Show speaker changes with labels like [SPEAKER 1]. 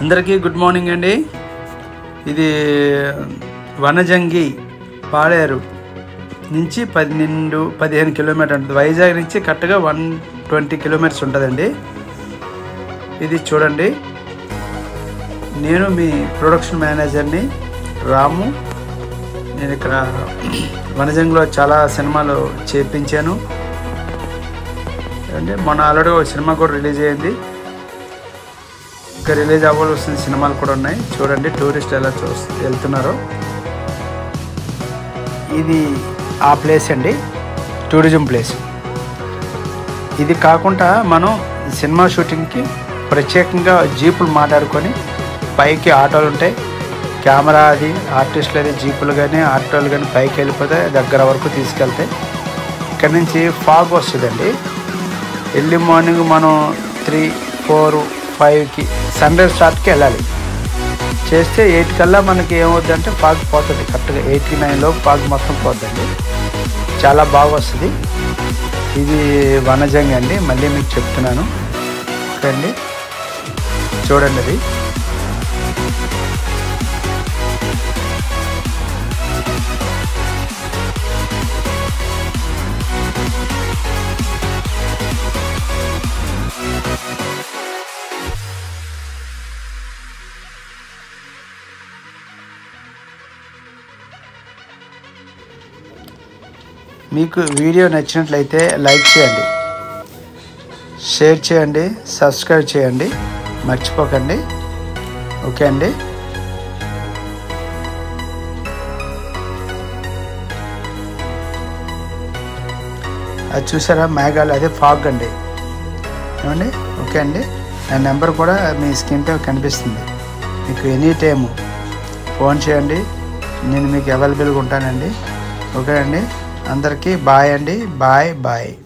[SPEAKER 1] అందరికీ good morning అండి ఇది వనజంగి పాడేరు నుంచి పన్నెండు పదిహేను కిలోమీటర్ ఉంటుంది వైజాగ్ నుంచి కరెక్ట్గా వన్ ట్వంటీ కిలోమీటర్స్ ఉంటుందండి ఇది చూడండి నేను మీ ప్రొడక్షన్ మేనేజర్ని రాము నేను ఇక్కడ వనజంగిలో చాలా సినిమాలు చేపించాను అంటే మొన్న ఆల్రెడీ ఒక సినిమా కూడా రిలీజ్ అయింది ఇంకా రిలీజ్ అవ్వాల్సిన సినిమాలు కూడా ఉన్నాయి చూడండి టూరిస్ట్ ఎలా చూ వెళ్తున్నారో ఇది ఆ ప్లేస్ అండి టూరిజం ప్లేస్ ఇది కాకుండా మనం సినిమా షూటింగ్కి ప్రత్యేకంగా జీపులు మాట్లాడుకొని పైకి ఆటోలు ఉంటాయి కెమెరా అది ఆర్టిస్టులు అది జీపులు కానీ ఆటోలు కానీ పైకి వెళ్ళిపోతే దగ్గర వరకు తీసుకెళ్తాయి ఇక్కడ నుంచి ఫాగ్ వస్తుందండి ఎర్లీ మార్నింగ్ మనం త్రీ ఫోర్ ఫైవ్కి సన్ రైజ్ స్టార్ట్కి వెళ్ళాలి చేస్తే ఎయిట్ కల్లా మనకి ఏమవుద్దంటే ఫాగ్ పోతుంది కరెక్ట్గా ఎయిట్కి నైన్లో ఫాగ్ మొత్తం పోద్దండి చాలా బాగా వస్తుంది ఇది వనజంగి అండి మళ్ళీ మీకు చెప్తున్నాను ఓకే అండి చూడండి అది మీకు వీడియో నచ్చినట్లయితే లైక్ చేయండి షేర్ చేయండి సబ్స్క్రైబ్ చేయండి మర్చిపోకండి ఓకే అండి అది చూసారా మేఘాలు అదే ఫాగ్ అండి ఏమండి ఓకే అండి నా నెంబర్ కూడా మీ స్క్రీన్ పై కనిపిస్తుంది మీకు ఎనీ టైము ఫోన్ చేయండి నేను మీకు అవైలబుల్గా ఉంటానండి ఓకే అండి అందరికీ బాయ్ అండి బాయ్ బాయ్